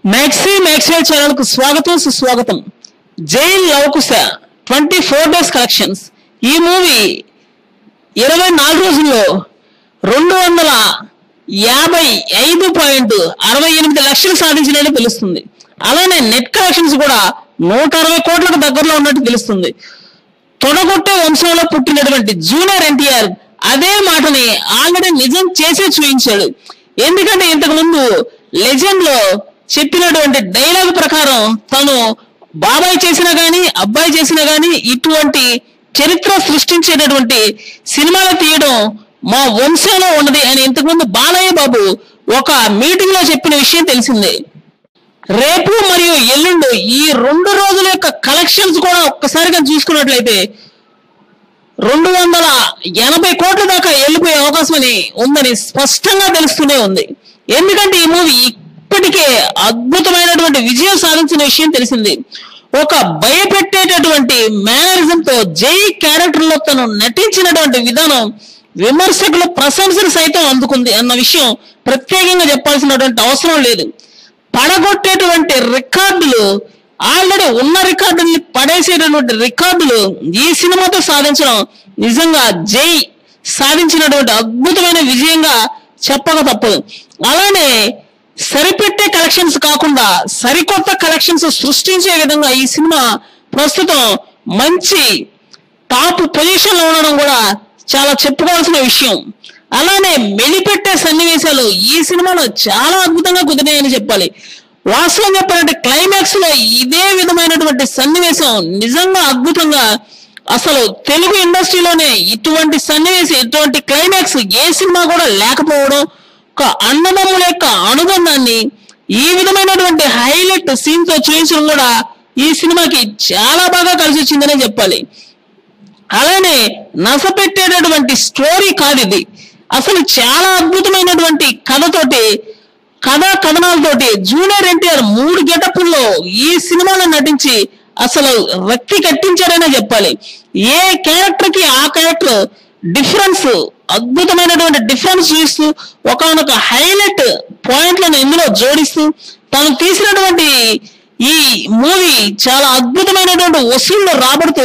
maxi Maxwell channel కు స్వాగతం సుస్వాగతం Jai Lavakusa twenty four days collections ఈ మూవీ ఇరవై నాలుగు రోజుల్లో రెండు వందల యాభై ఐదు పాయింట్ అరవై ఎనిమిది లక్షలు సాధించినట్టు తెలుస్తుంది అలానే నెట్ కలెక్షన్స్ కూడా నూట అరవై కోట్లకు దగ్గరలో ఉన్నట్టు తెలుస్తుంది తొడగొట్టే వంశంలో పుట్టినటువంటి జూనియర్ ఎన్టీఆర్ అదే మాటని ఆల్రెడీ నిజం చేసే చూపించాడు ఎందుకంటే ఇంతకు ముందు లెజెండ్ లో చెప్పినటువంటి డైలాగ్ ప్రకారం తను బాబాయ్ చేసినా గానీ అబ్బాయి చేసినా గానీ ఇటువంటి చరిత్ర సృష్టించేటటువంటి సినిమాలు తీయడం మా వంశంలో ఉన్నది అని ఇంతకుముందు బాలయ్య బాబు ఒక మీటింగ్ లో చెప్పిన విషయం తెలిసిందే రేపు మరియు ఎల్లుండు ఈ రెండు రోజుల యొక్క కలెక్షన్స్ కూడా ఒక్కసారిగా చూసుకున్నట్లయితే రెండు వందల ఎనభై కోట్ల దాకా వెళ్ళిపోయే అవకాశం అని ఉందని స్పష్టంగా తెలుస్తూనే ఉంది ఎందుకంటే ఈ మూవీ ఇప్పటికే అద్భుతమైనటువంటి విజయం సాధించిన విషయం తెలిసింది ఒక భయపెట్టేటటువంటి మేనరిజం తో జై క్యారెక్టర్ లో తను నటించినటువంటి విధానం విమర్శకుల ప్రశంసలు సైతం అందుకుంది అన్న విషయం ప్రత్యేకంగా చెప్పాల్సినటువంటి అవసరం లేదు పడగొట్టేటువంటి రికార్డులు ఆల్రెడీ ఉన్న రికార్డుల్ని పడేసేటటువంటి రికార్డులు ఈ సినిమాతో సాధించడం నిజంగా జై సాధించినటువంటి అద్భుతమైన విజయంగా చెప్పక తప్పదు అలానే సరిపెట్టే కలెక్షన్స్ కాకుండా సరికొత్త కలెక్షన్స్ సృష్టించే విధంగా ఈ సినిమా ప్రస్తుతం మంచి టాప్ పొజిషన్ లో ఉండడం కూడా చాలా చెప్పుకోవాల్సిన విషయం అలానే మెలిపెట్టే సన్నివేశాలు ఈ సినిమాలో చాలా అద్భుతంగా కుదిరాయని చెప్పాలి వాస్తవం చెప్పాలంటే క్లైమాక్స్ లో ఇదే విధమైనటువంటి సన్నివేశం నిజంగా అద్భుతంగా అసలు తెలుగు ఇండస్ట్రీలోనే ఇటువంటి సన్నివేశం ఇటువంటి క్లైమాక్స్ ఏ సినిమా కూడా లేకపోవడం ఒక అన్నదమ్ముల యొక్క అనుబంధాన్ని ఈ విధమైనటువంటి హైలైట్ సీన్ తో చూపించడం కూడా ఈ సినిమాకి చాలా బాగా కలిసి వచ్చిందనే చెప్పాలి అలానే నసపెట్టేటటువంటి స్టోరీ కాదు ఇది అసలు చాలా అద్భుతమైనటువంటి కథతోటి కథా కథనాలతోటి జూనియర్ ఎన్టీఆర్ మూడు గెటప్ల్లో ఈ సినిమాలో నటించి అసలు వ్యక్తి కట్టించారనే చెప్పాలి ఏ క్యారెక్టర్ కి ఆ క్యారెక్టర్ డిఫరెన్స్ అద్భుతమైనటువంటి డిఫరెన్స్ చూస్తూ ఒకనొక హైలైట్ పాయింట్లను ఇందులో జోడిస్తూ తను తీసినటువంటి ఈ మూవీ చాలా అద్భుతమైనటువంటి వసూళ్లు రాబడుతూ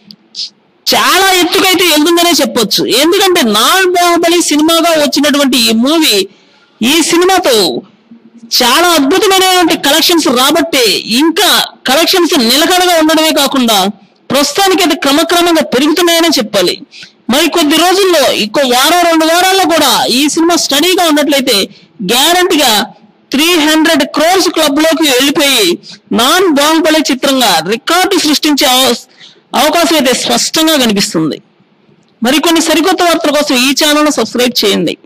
చాలా ఎత్తుకైతే వెళ్తుందనే చెప్పొచ్చు ఎందుకంటే నాన్ బాహుబలి సినిమాగా వచ్చినటువంటి ఈ మూవీ ఈ సినిమాతో చాలా అద్భుతమైనటువంటి కలెక్షన్స్ రాబట్టే ఇంకా కలెక్షన్స్ నిలకడగా ఉండడమే కాకుండా ప్రస్తుతానికి అది క్రమక్రమంగా పెరుగుతున్నాయని చెప్పాలి మరి కొద్ది రోజుల్లో ఇంకో వారం రెండు వారాల్లో కూడా ఈ సినిమా స్టడీగా ఉన్నట్లయితే గ్యారంటీగా త్రీ హండ్రెడ్ క్రోర్స్ క్లబ్ లోకి వెళ్ళిపోయి నాన్ బాహుబలి చిత్రంగా రికార్డు సృష్టించే అవ- అవకాశం అయితే స్పష్టంగా కనిపిస్తుంది మరికొన్ని సరికొత్త వార్తల కోసం ఈ ఛానల్ సబ్స్క్రైబ్ చేయండి